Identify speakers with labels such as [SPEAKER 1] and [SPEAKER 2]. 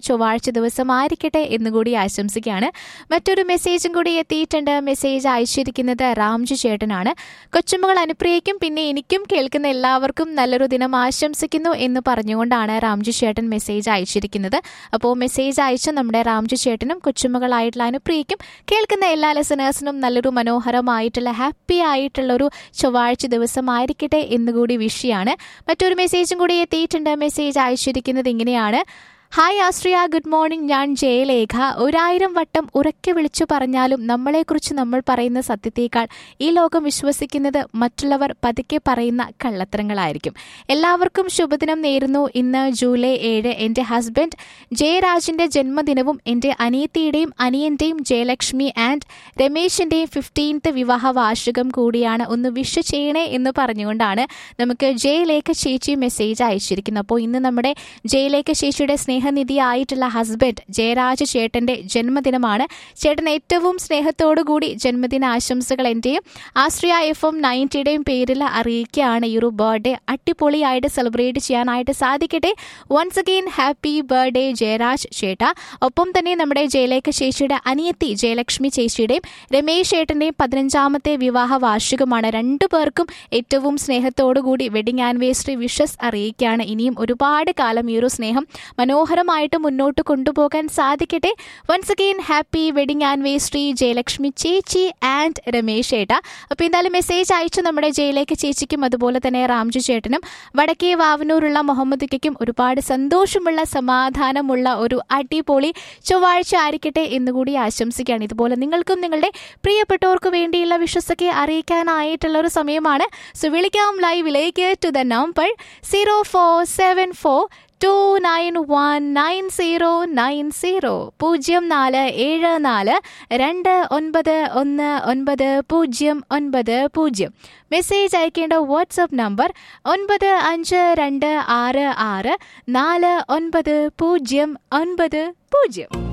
[SPEAKER 1] ചൊവ്വാഴ്ച ദിവസം ആയിരിക്കട്ടെ എന്നുകൂടി ആശംസിക്കുകയാണ് മറ്റൊരു മെസ്സേജും കൂടി എത്തിയിട്ടുണ്ട് മെസ്സേജ് അയച്ചിരിക്കുന്നത് രാംജു ചേട്ടനാണ് കൊച്ചുമകൾ അനുപ്രിയയ്ക്കും പിന്നെ എനിക്കും കേൾക്കുന്ന എല്ലാവർക്കും നല്ലൊരു ദിനം ആശംസിക്കുന്നു എന്ന് പറഞ്ഞുകൊണ്ടാണ് രാംജു ചേട്ടൻ മെസ്സേജ് അയച്ചിരിക്കുന്നത് അപ്പോൾ മെസ്സേജ് അയച്ച നമ്മുടെ രാംജു ചേട്ടനും കൊച്ചുമകളായിട്ടുള്ള അനുപ്രിയയ്ക്കും കേൾക്കുന്ന എല്ലാ ലെസനേഴ്സിനും നല്ലൊരു മനോഹരമായിട്ടുള്ള ഹാപ്പി ആയിട്ടുള്ള ഒരു ചൊവ്വാഴ്ച ദിവസമായിരിക്കട്ടെ എന്നുകൂടി വിഷയാണ് മറ്റൊരു മെസ്സേജും കൂടി എത്തിയിട്ടുണ്ട് മെസ്സേജ് അയച്ചിരിക്കുന്നത് ഇങ്ങനെയാണ് ഹായ് ആശ്രിയ ഗുഡ് മോർണിംഗ് ഞാൻ ജയലേഖ ഒരായിരം വട്ടം ഉറക്കെ വിളിച്ചു പറഞ്ഞാലും നമ്മളെക്കുറിച്ച് നമ്മൾ പറയുന്ന സത്യത്തേക്കാൾ ഈ ലോകം വിശ്വസിക്കുന്നത് മറ്റുള്ളവർ പതുക്കെ പറയുന്ന കള്ളത്തരങ്ങളായിരിക്കും എല്ലാവർക്കും ശുഭദിനം നേരുന്നു ഇന്ന് ജൂലൈ ഏഴ് എൻ്റെ ഹസ്ബൻഡ് ജയരാജിൻ്റെ ജന്മദിനവും എൻ്റെ അനിയത്തിയുടെയും അനിയൻ്റെയും ജയലക്ഷ്മി ആൻഡ് രമേശിൻ്റെയും ഫിഫ്റ്റീൻത്ത് വിവാഹ വാർഷികം കൂടിയാണ് ഒന്ന് വിഷ് ചെയ്യണേ എന്ന് പറഞ്ഞുകൊണ്ടാണ് നമുക്ക് ജയലേഖ ചേച്ചി മെസ്സേജ് അയച്ചിരിക്കുന്നത് അപ്പോൾ ഇന്ന് നമ്മുടെ ജയലേഖ ചേച്ചിയുടെ സ്നേഹനിധിയായിട്ടുള്ള ഹസ്ബൻഡ് ജയരാജ് ചേട്ടന്റെ ജന്മദിനമാണ് ചേട്ടൻ ഏറ്റവും സ്നേഹത്തോടു കൂടി ജന്മദിന ആശംസകൾ എൻ്റെയും ആശ്രിയ എഫ് എം നയൻറ്റിയുടെയും പേരിൽ അറിയിക്കുകയാണ് ഈ ഒരു ബർത്ത്ഡേ അടിപൊളിയായിട്ട് സെലിബ്രേറ്റ് ചെയ്യാനായിട്ട് സാധിക്കട്ടെ once again happy birthday Jayaraj ചേട്ട ഒപ്പം തന്നെ നമ്മുടെ ജയലേഖ ചേച്ചിയുടെ അനിയത്തി ജയലക്ഷ്മി ചേച്ചിയുടെയും രമേശ് ചേട്ടന്റെയും പതിനഞ്ചാമത്തെ വിവാഹ വാർഷികമാണ് രണ്ടു പേർക്കും ഏറ്റവും സ്നേഹത്തോടു കൂടി വെഡിങ് ആനിവേഴ്സറി വിഷസ് അറിയിക്കുകയാണ് ഇനിയും ഒരുപാട് കാലം ഈ ഒരു സ്നേഹം മനോഹരമായിട്ട് മുന്നോട്ട് കൊണ്ടുപോകാൻ സാധിക്കട്ടെ once again happy wedding anniversary Jayalakshmi ചേച്ചി ആൻഡ് രമേശ് ചേട്ട അപ്പോൾ എന്തായാലും മെസ്സേജ് അയച്ചു നമ്മുടെ ജയലേഖ ചേച്ചിക്കും അതുപോലെ തന്നെ റാംജു ചേട്ടനും വടക്കേ വാവനൂരുള്ള മുഹമ്മദിക്കും ഒരുപാട് സന്തോഷമുള്ള സമാധാനമുള്ള ഒരു അടിപൊളി ചൊവ്വാഴ്ച ആയിരിക്കട്ടെ എന്നുകൂടി ആശംസിക്കുകയാണ് ഇതുപോലെ നിങ്ങൾക്കും നിങ്ങളുടെ പ്രിയപ്പെട്ടവർക്ക് വേണ്ടിയുള്ള വിശ്വസൊക്കെ അറിയിക്കാനായിട്ടുള്ള ഒരു സമയമാണ് സോ വിളിക്കാം ലൈവിലേക്ക് to the number zero four seven four two nine one nine zero nine zero പൂജ്യം നാല് ഏഴ് നാല് രണ്ട് ഒൻപത് ഒന്ന് ഒൻപത് പൂജ്യം ഒൻപത് പൂജ്യം മെസ്സേജ് അയക്കേണ്ട വാട്സപ്പ് നമ്പർ ഒൻപത് അഞ്ച് രണ്ട് ആറ് ആറ് നാല് ഒൻപത് പൂജ്യം ഒൻപത് പൂജ്യം